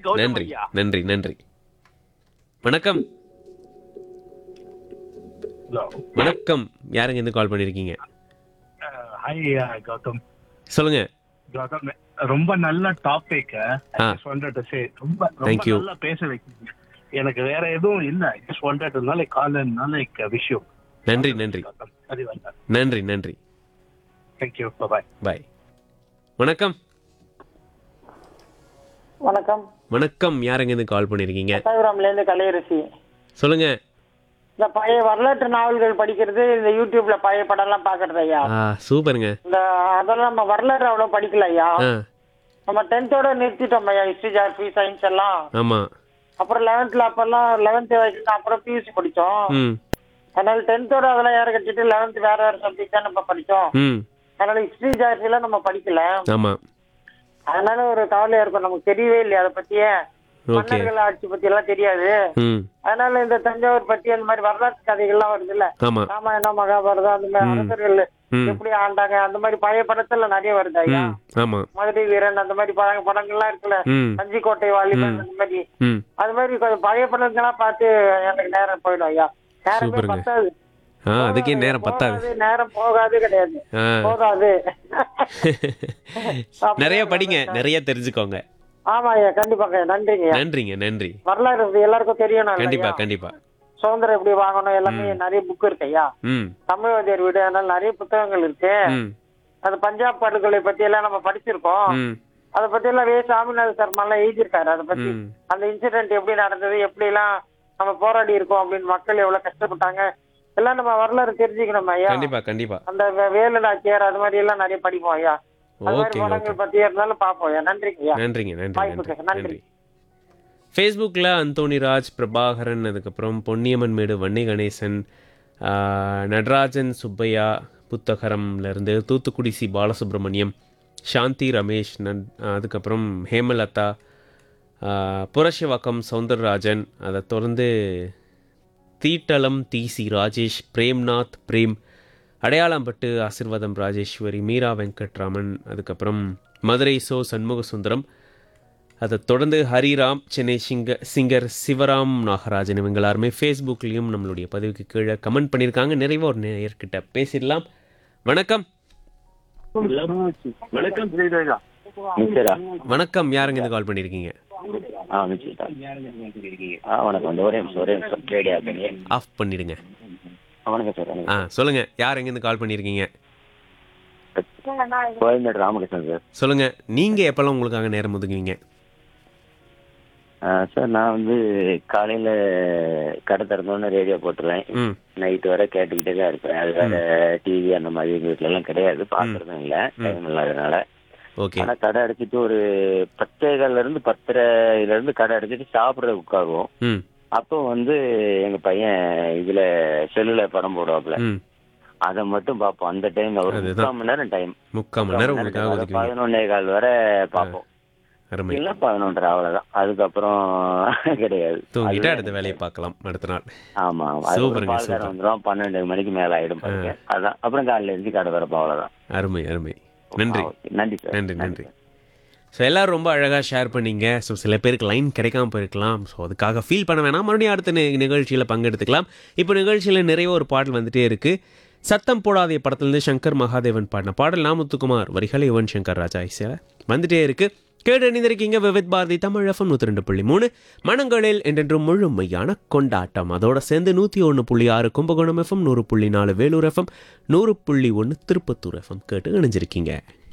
கௌதம் நன்றி ஐயா நன்றி நன்றி வணக்கம் வணக்கம் யாருங்க இருந்து கால் பண்ணிருக்கீங்க ஹாய் கௌதம் சொல்லுங்க கௌதம் ரொம்ப நல்ல டாபிக் ஆ. wanted to say ரொம்ப ரொம்ப Thank you. நல்லா பேச வைக்கீங்க எனக்கு வேற எதுவும் இல்ல ஜஸ்ட் wanted to நாளைக்கு கால் நாளைக்கு விஷயம் நன்றி நன்றி அது வந்தேன் நன்றி நன்றி தேங்க்யூ பாய் பாய் வணக்கம் வணக்கம் வணக்கம் யாருங்க இருந்து கால் பண்ணிருக்கீங்க பட்டாபுரம்ல இருந்து கலையரசி சொல்லுங்க இந்த பழைய வரலாற்று நாவல்கள் படிக்கிறது இந்த யூடியூப்ல பழைய படம் எல்லாம் பாக்குறது ஐயா ஆ சூப்பருங்க இந்த அதெல்லாம் நம்ம வரலாறு அவ்வளவு படிக்கல ஐயா ஆ நம்ம டென்த்தோட நிறுத்திட்டோம் ஐயா ஹிஸ்டரி ஜாகிரபி சயின்ஸ் எல்லாம் ஆமா அப்புறம் லெவன்த்ல அப்பெல்லாம் லெவன்த் வரைக்கும் அப்புறம் பியூசி படிச்சோம் ம் அதனால டென்த்தோட அதெல்லாம் யார கட்டிட்டு லெவன்த் வேற வேற சப்ஜெக்ட் தான் நம்ம படிச்சோம் ம் அதனால ஹிஸ்டரி ஜாகிரபி எல்லாம் நம்ம படிக்கல ஆமா அதனால ஒரு கவலையா இருக்கும் நமக்கு தெரியவே இல்லையா அதை பத்தியே ஓகே மன்னர்கள் ஆட்சி பத்தி எல்லாம் தெரியாது ம் அதனால இந்த தஞ்சாவூர் பத்தி அந்த மாதிரி வரலாற்று கதைகள்லாம் வருது இல்ல ஆமா ராமாயணம் மகாபாரதம் அந்த மாதிரி அரசர்கள் ம் எப்படி ஆண்டாங்க அந்த மாதிரி பழைய படத்துல நிறைய வருது ஐயா ம் ஆமா மதுரை வீரன் அந்த மாதிரி பட படங்கள்லாம் இருக்குல்ல ம் தஞ்சிக்கோட்டை வாலிபன் அந்த மாதிரி ம் அது மாதிரி கொஞ்சம் பழைய படங்கள்லாம் பார்த்து எனக்கு நேரம் போயிடும் ஐயா நேரமே சூப்பருங்க. பத்தாது ஆ அதுக்கே நேரம் பத்தாது போகாது, நேரம் போகாது கிடையாது ஆ போகாது நிறைய படிங்க நிறைய தெரிஞ்சுக்கோங்க ஆமா ஐயா கண்டிப்பாங்க நன்றிங்க ஐயா நன்றிங்க நன்றி வரலாறு இது எல்லாருக்கும் தெரியணும் கண்டிப்பா இல்லையா? கண்டிப்பா சுதந்திரம் எப்படி வாங்கணும் எல்லாமே நிறைய புக் இருக்கு ஐயா ம் தமிழ்வாதியர் வீடு அதனால நிறைய புத்தகங்கள் இருக்கு ம் அது பஞ்சாப் படுகொலை பத்தி எல்லாம் நம்ம படிச்சிருக்கோம் ம் அதை பத்தி எல்லாம் வே சாமிநாத சர்மா எல்லாம் எழுதியிருக்காரு அதை பத்தி ம் அந்த இன்சிடென்ட் எப்படி நடந்தது எப்படி எல்லாம் நம்ம போராடி இருக்கோம் அப்படின்னு மக்கள் எவ்வளவு கஷ்டப்பட்டாங்க எல்லாம் நம்ம வரலாறு தெரிஞ்சுக்கணும் ஐயா கண்டிப்பா கண்டிப்பா அந்த வே- வேலு நாச்சியார் அது மாதிரி எல்லாம் நிறைய படிப்போம் ஐயா அது மாதிரி ஓகே ஓகே படங்கள் பத்தி இருந்தாலும் பார்ப்போம் ஐயா நன்றிங்க ஐயா நன்றிங்க நன்றி வாய்ப்புக்கு நன்றி நன்றி. நன்றி ஃபேஸ்புக்கில் அந்தோணிராஜ் பிரபாகரன் அதுக்கப்புறம் பொன்னியம்மன் மேடு வன்னி கணேசன் ஆ, நடராஜன் சுப்பையா புத்தகரம்லேருந்து தூத்துக்குடி சி பாலசுப்ரமணியம் சாந்தி ரமேஷ் நன் அதுக்கப்புறம் ஹேமலதா ஆ, புரஷிவாக்கம் சவுந்தரராஜன் அதை தொடர்ந்து தீட்டலம் டிசி ராஜேஷ் பிரேம்நாத் பிரேம் அடையாளம்பட்டு ஆசிர்வாதம் ராஜேஸ்வரி மீரா வெங்கட்ராமன் அதுக்கப்புறம் மதுரை சோ சண்முக சுந்தரம் அதை தொடர்ந்து ஹரிராம் சென்னை சிங்க சிங்கர் சிவராம் நாகராஜன் இவங்க எல்லாருமே ஃபேஸ்புக்லேயும் நம்மளுடைய பதிவுக்கு கீழே கமெண்ட் பண்ணியிருக்காங்க நிறைய ஒரு நேயர்கிட்ட பேசிடலாம் வணக்கம் வணக்கம் மிஸ்டரா வணக்கம் யாருங்க இந்த கால் பண்ணியிருக்கீங்க ஆ மிஸ்டர் ஆ வணக்கம் இந்த ஒரே நிமிஷம் ஒரே நிமிஷம் ரெடி ஆகுங்க ஆஃப் பண்ணிடுங்க வணக்கம் சார் ஆ சொல்லுங்கள் யார் எங்கேருந்து கால் பண்ணியிருக்கீங்க கோயம்பேடு ராமகிருஷ்ணன் சார் சொல்லுங்கள் நீங்கள் எப்போல்லாம் உங்களுக்காக நேரம் ஒதுக்குவீங்க ஆ, சார் நான் வந்து காலையில கடை திறந்தோடனே ரேடியோ போட்டுருவேன் ம் நைட் வரை கேட்டுக்கிட்டே தான் இருப்பேன் அது வேற டிவி அந்த மாதிரி எங்க வீட்ல எல்லாம் கிடையாது பாக்குறதும் இல்ல டைம் இல்லாதனால ஓகே ஆனா கடை அடைச்சிட்டு ஒரு பத்தேகால்ல இருந்து பத்தரைல இருந்து கடை அடைச்சிட்டு சாப்பிடுறது உட்காருவோம் ம் அப்போ வந்து எங்க பையன் இதுல செல்லுல படம் போடுவாப்ல ம் அதை மட்டும் பார்ப்போம் அந்த டைம் ஒரு அதுதான். முக்கால் மணி நேரம் டைம் முக்கால் மணி நேரம் உங்களுக்காக ஒதுக்குவீங்க பதினொன்னே கால் வரை பார்ப்போம் அருமை இல்ல பதினொன்றரை அவ்வளவுதான் அதுக்கப்புறம் கிடையாது தூங்கிட்டு அடுத்த வேலையை பார்க்கலாம் அடுத்த நாள் ஆமா ஆமா. சூப்பருங்க, அதுக்கப்புறம் பால் சூப்பர். காரன் வந்துடும் பன்னெண்டு மணிக்கு மேல ஆயிடும் பாருங்க அதான் அப்புறம் காலையில இருந்து கடை வரப்போ அவ்வளவுதான் அருமை அருமை நன்றி ஆ, okay. நன்றி சார் நன்றி நன்றி ஸோ எல்லோரும் ரொம்ப அழகாக ஷேர் பண்ணீங்க ஸோ சில பேருக்கு லைன் கிடைக்காம போயிருக்கலாம் ஸோ அதுக்காக ஃபீல் பண்ண வேணாம் மறுபடியும் அடுத்த நி- நிகழ்ச்சியில் பங்கெடுத்துக்கலாம் இப்போ நிகழ்ச்சியில் நிறைய ஒரு பாடல் வந்துட்டே இருக்கு சத்தம் போடாதே படத்துலேருந்து சங்கர் மகாதேவன் பாடின பாடல் நாமுத்துக்குமார் வரிகள் யுவன் சங்கர் ராஜா இசையில் வந்துட்டே இருக்கு கேட்டு அணிந்திருக்கீங்க விவித் பாரதி தமிழ் எஃப்எம் நூற்றி ரெண்டு புள்ளி மூணு மனங்களில் என்றென்றும் முழுமையான கொண்டாட்டம் அதோட சேர்ந்து நூற்றி ஒன்று புள்ளி ஆறு கும்பகோணம் எஃப்எம் நூறு புள்ளி நாலு வேலூர் எஃப்எம் நூறு புள்ளி ஒன்று திருப்பத்தூர் எஃப்எம் கேட்டு இணைஞ்சிருக்கீங்க